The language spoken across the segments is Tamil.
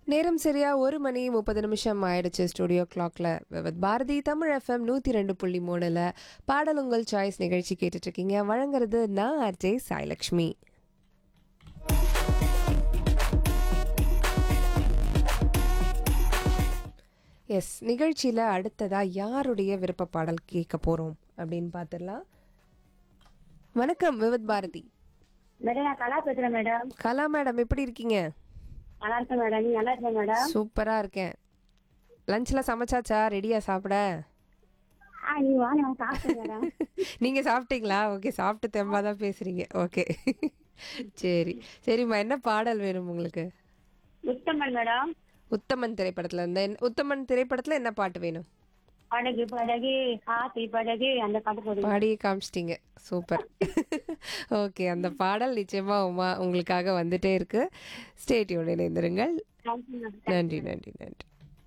நேரம் சரியா ஒரு மணி முப்பது நிமிஷம் ஆயிடுச்சு ஸ்டுடியோ கிளாக்ல வித் பாரதி தமிழ் எஃப்எம் நூற்றி ரெண்டு புள்ளி மூணுல பாடல் உங்கள் சாய்ஸ் நிகழ்ச்சி கேட்டுட்டு இருக்கீங்க வழங்குறது நான் அர்ஜே சாய்லக்ஷ்மி எஸ் நிகழ்ச்சியில் அடுத்ததா யாருடைய விருப்ப பாடல் கேட்க போகிறோம் அப்படின்னு பார்த்துடலாம் வணக்கம் விவித் பாரதி மேடம் நான் கலா பேசுறேன் மேடம் கலா மேடம் எப்படி இருக்கீங்க நல்லா இருக்கேன் மேடம் நீங்க நல்லா இருக்கேன் மேடம் சூப்பராக இருக்கேன் லஞ்சில் சமைச்சாச்சா ரெடியா சாப்பிட ஆ நீங்க வாங்க நான் சாப்பிட்டேன் மேடம் நீங்கள் சாப்பிட்டீங்களா ஓகே சாப்பிட்டு தெம்பாக தான் பேசுகிறீங்க ஓகே சரி சரிம்மா என்ன பாடல் வேணும் உங்களுக்கு உத்தமன் மேடம் உத்தமன் திரைப்படத்தில் இந்த உத்தமன் திரைப்படத்தில் என்ன பாட்டு வேணும் படகு படகு ஆத்தி படகு அந்த பாட்டு போடுங்க பாடியே காமிச்சிட்டீங்க சூப்பர் ஓகே அந்த பாடல் நிச்சயமா உமா உங்களுக்காக வந்துட்டே இருக்கு ஸ்டேட்டியோட இணைந்திருங்கள் தேங்க்யூ மேடம் நன்றி நன்றி நன்றி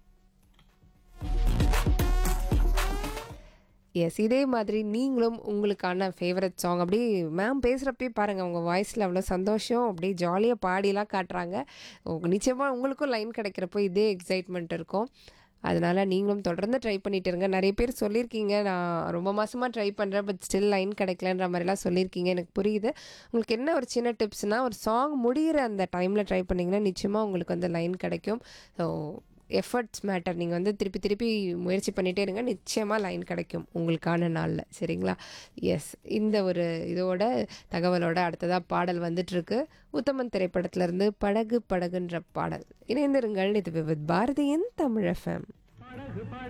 எஸ் இதே மாதிரி நீங்களும் உங்களுக்கான ஃபேவரட் சாங் அப்படியே மேம் பேசுகிறப்பே பாருங்கள் உங்கள் வாய்ஸில் அவ்வளோ சந்தோஷம் அப்படியே ஜாலியாக பாடிலாம் காட்டுறாங்க நிச்சயமாக உங்களுக்கும் லைன் கிடைக்கிறப்போ இதே எக்ஸைட்மெண்ட் இருக்கும் அதனால் நீங்களும் தொடர்ந்து ட்ரை பண்ணிட்டு இருங்க நிறைய பேர் சொல்லியிருக்கீங்க நான் ரொம்ப மாதமாக ட்ரை பண்ணுறேன் பட் ஸ்டில் லைன் கிடைக்கலன்ற மாதிரிலாம் சொல்லியிருக்கீங்க எனக்கு புரியுது உங்களுக்கு என்ன ஒரு சின்ன டிப்ஸ்னால் ஒரு சாங் முடிகிற அந்த டைமில் ட்ரை பண்ணிங்கன்னா நிச்சயமாக உங்களுக்கு வந்து லைன் கிடைக்கும் ஸோ எஃபர்ட்ஸ் மேட்டர் நீங்கள் வந்து திருப்பி திருப்பி முயற்சி பண்ணிகிட்டே இருங்க நிச்சயமாக லைன் கிடைக்கும் உங்களுக்கான நாளில் சரிங்களா எஸ் இந்த ஒரு இதோட தகவலோட அடுத்ததாக பாடல் வந்துட்டுருக்கு உத்தமன் திரைப்படத்திலேருந்து படகு படகுன்ற பாடல் இணைந்திருங்கள் இது வித் பாரதியின் தமிழ் எஃப்எம்